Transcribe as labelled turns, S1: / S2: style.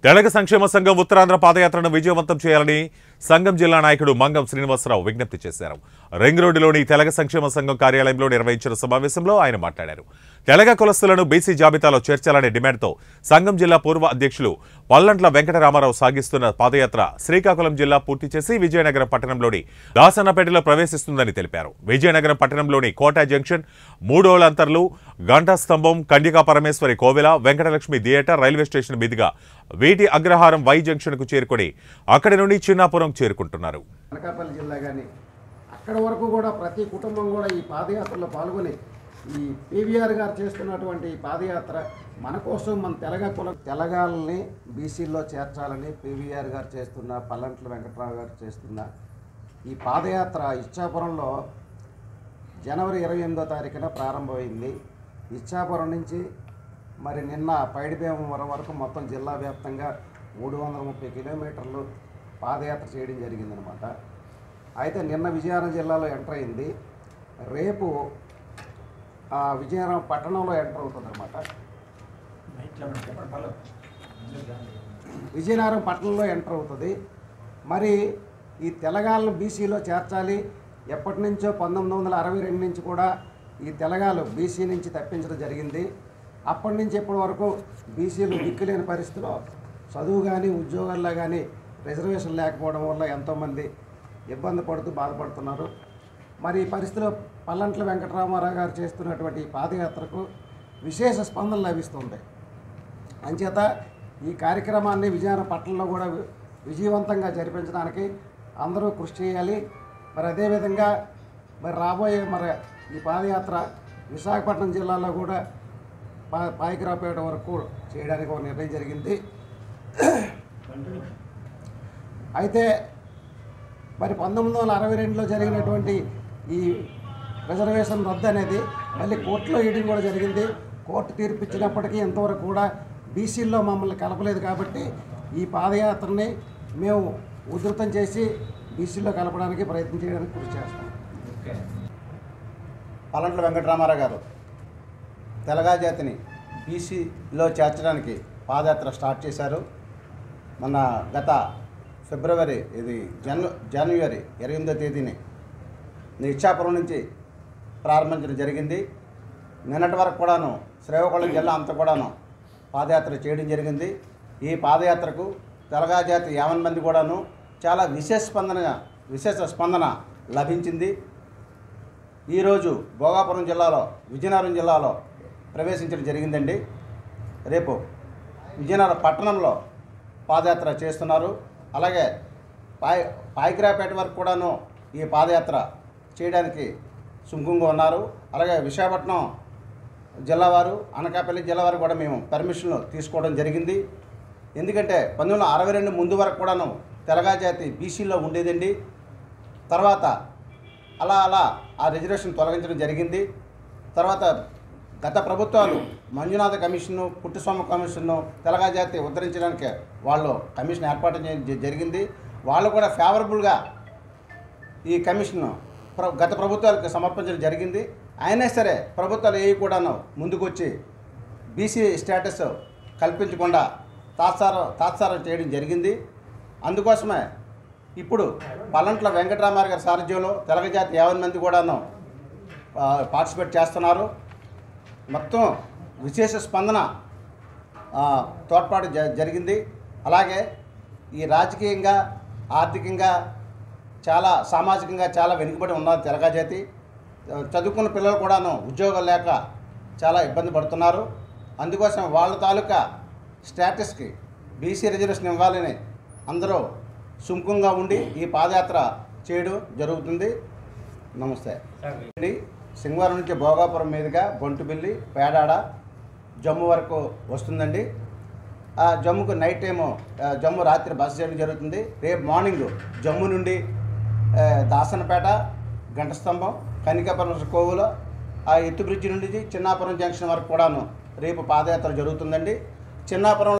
S1: తెలగ సంక్షేమ సంఘం ఉత్తరాంధ్ర పాదయాత్రను విజయవంతం చేయాలని సంఘం జిల్లా నాయకుడు మంగం శ్రీనివాసరావు విజ్ఞప్తి చేశారు రింగ్ రోడ్డులోని తెలగ సంక్షేమ సంఘం కార్యాలయంలో నిర్వహించిన సమావేశంలో ఆయన మాట్లాడారు తెలగ కులస్తులను బీసీ జాబితాలో చేర్చాలనే డిమాండ్తో సంఘం జిల్లా పూర్వ అధ్యక్షులు పల్లంట్ల వెంకటరామారావు సాగిస్తున్న పాదయాత్ర శ్రీకాకుళం జిల్లా పూర్తి చేసి విజయనగరం పట్టణంలోని దాసన్నపేటలో ప్రవేశిస్తుందని తెలిపారు విజయనగరం పట్టణంలోని కోటా జంక్షన్ మూడోలంతర్లు గంటా స్తంభం కండికా పరమేశ్వరి కోవెల వెంకటలక్ష్మి థియేటర్ రైల్వే స్టేషన్ మీదుగా వీటి అగ్రహారం వై జంక్షన్ కు చేరుకొని అక్కడి నుండి చిన్నాపురం చేరుకుంటున్నారు
S2: అనకాపల్లి జిల్లా కానీ అక్కడ వరకు కూడా ప్రతి కుటుంబం కూడా ఈ పాదయాత్రలో పాల్గొని ఈ పీవీఆర్ గారు చేస్తున్నటువంటి ఈ పాదయాత్ర మన కోసం మన తెలగ కుల తెలగాలని బీసీల్లో చేర్చాలని పీవీఆర్ గారు చేస్తున్న పల్లంట్ల వెంకట్రావు గారు చేస్తున్న ఈ పాదయాత్ర ఇచ్చాపురంలో జనవరి ఇరవై ఎనిమిదో తారీఖున ప్రారంభమైంది ఇచ్చాపురం నుంచి మరి నిన్న పైడిభీమవరం వరకు మొత్తం జిల్లా వ్యాప్తంగా మూడు వందల ముప్పై కిలోమీటర్లు పాదయాత్ర చేయడం జరిగిందనమాట అయితే నిన్న విజయనగరం జిల్లాలో ఎంటర్ అయింది రేపు ఆ, విజయనగరం పట్టణంలో ఎంటర్ అవుతుందన్నమాట విజయనగరం పట్టణంలో ఎంటర్ అవుతుంది మరి ఈ తెలంగాణను బీసీలో చేర్చాలి ఎప్పటి నుంచో పంతొమ్మిది వందల అరవై రెండు నుంచి కూడా ఈ తెలంగాణలు బీసీ నుంచి తప్పించడం జరిగింది అప్పటి నుంచి ఇప్పటి వరకు బీసీలు దిక్కులేని పరిస్థితిలో చదువు కానీ ఉద్యోగాల్లో కానీ రిజర్వేషన్ లేకపోవడం వల్ల ఎంతోమంది ఇబ్బంది పడుతూ బాధపడుతున్నారు మరి ఈ పరిస్థితిలో పల్లంట్ల వెంకటరామారావు గారు చేస్తున్నటువంటి ఈ పాదయాత్రకు విశేష స్పందన లభిస్తుంది అంచేత ఈ కార్యక్రమాన్ని విజయనగరం పట్టణంలో కూడా వి- విజయవంతంగా జరిపించడానికి అందరూ కృషి చేయాలి మరి అదేవిధంగా మరి రాబోయే మరి ఈ పాదయాత్ర విశాఖపట్నం జిల్లాలో కూడా పా పాయకరాపేట వరకు చేయడానికి ఒక నిర్ణయం జరిగింది అయితే మరి పంతొమ్మిది వందల అరవై రెండులో జరిగినటువంటి ఈ రిజర్వేషన్ రద్దు అనేది మళ్ళీ కోర్టులో వేయడం కూడా జరిగింది కోర్టు తీర్పు ఇచ్చినప్పటికీ ఇంతవరకు కూడా బీసీల్లో మమ్మల్ని కలపలేదు కాబట్టి ఈ పాదయాత్రని మేము ఉధృతం చేసి బీసీలో కలపడానికి ప్రయత్నం చేయడానికి కృషి చేస్తాం
S3: పలంట్ల వెంకటరామారావు గారు తెలగా జాతిని బీసీలో చేర్చడానికి పాదయాత్ర స్టార్ట్ చేశారు మన గత ఫిబ్రవరి ఇది జన్ జనవరి ఇరవై ఎనిమిదో తేదీని ఇచ్చాపురం నుంచి ప్రారంభించడం జరిగింది నిన్నటి వరకు కూడాను శ్రీకాకుళం జిల్లా అంతా కూడాను పాదయాత్ర చేయడం జరిగింది ఈ పాదయాత్రకు తెలగా జాతి యావన్ మంది కూడాను చాలా విశేష స్పందన విశేష స్పందన లభించింది ఈరోజు భోగాపురం జిల్లాలో విజయనగరం జిల్లాలో ప్రవేశించడం జరిగిందండి రేపు విజయనగరం పట్టణంలో పాదయాత్ర చేస్తున్నారు అలాగే పాయ్ పాయకిరాపేట వరకు కూడాను ఈ పాదయాత్ర చేయడానికి సుముఖంగా ఉన్నారు అలాగే విశాఖపట్నం జిల్లా వారు అనకాపల్లి జిల్లా వారు కూడా మేము పర్మిషన్లు తీసుకోవడం జరిగింది ఎందుకంటే పంతొమ్మిది వందల అరవై రెండు ముందు వరకు కూడాను తెలగా జాతి బీసీలో ఉండేదండి తర్వాత అలా అలా ఆ రిజర్వేషన్ తొలగించడం జరిగింది తర్వాత గత ప్రభుత్వాలు మంజునాథ కమిషను పుట్టుస్వామి కమిషన్ను తెలగా జాతి ఉద్ధరించడానికి వాళ్ళు కమిషన్ ఏర్పాటు చేయడం జ- జరిగింది వాళ్ళు కూడా ఫేవరబుల్గా ఈ కమిషన్ ప్ర గత ప్రభుత్వాలకు సమర్పించడం జరిగింది అయినా సరే ప్రభుత్వాలు ఏవి కూడాను ముందుకొచ్చి బీసీ స్టేటస్ కల్పించకుండా తాత్సారం తాత్సారం చేయడం జరిగింది అందుకోసమే ఇప్పుడు పల్లంట్ల వెంకటరామారావు గారి సారథ్యంలో తెలగజాతి యాభై మంది కూడాను ఆ, పార్టిసిపేట్ చేస్తున్నారు మొత్తం విశేష స్పందన ఆ, తోడ్పాటు జ జరిగింది అలాగే ఈ రాజకీయంగా ఆర్థికంగా చాలా సామాజికంగా చాలా వెనుకబడి ఉన్నారు తెలగా జాతి చదువుకున్న పిల్లలు కూడాను ఉద్యోగం లేక చాలా ఇబ్బంది పడుతున్నారు అందుకోసం వాళ్ళ తాలూకా స్టేటస్కి బీసీ రిజర్వేషన్ ఇవ్వాలని అందరూ సుముఖంగా ఉండి ఈ పాదయాత్ర చేయడం జరుగుతుంది నమస్తే అండి సింగవరం నుంచి భోగాపురం మీదుగా బొంటుబిల్లి పేడాడ జమ్ము వరకు వస్తుందండి ఆ జమ్ముకు నైట్ టైము ఆ, జమ్ము రాత్రి బస్ చేయడం జరుగుతుంది రేపు మార్నింగ్ జమ్ము నుండి ఆ, దాసనపేట గంటస్తంభం కనికాపురం కోవులో ఆ ఎత్తు బ్రిడ్జి నుండి చిన్నాపురం జంక్షన్ వరకు కూడాను రేపు పాదయాత్ర జరుగుతుందండి చిన్నాపురం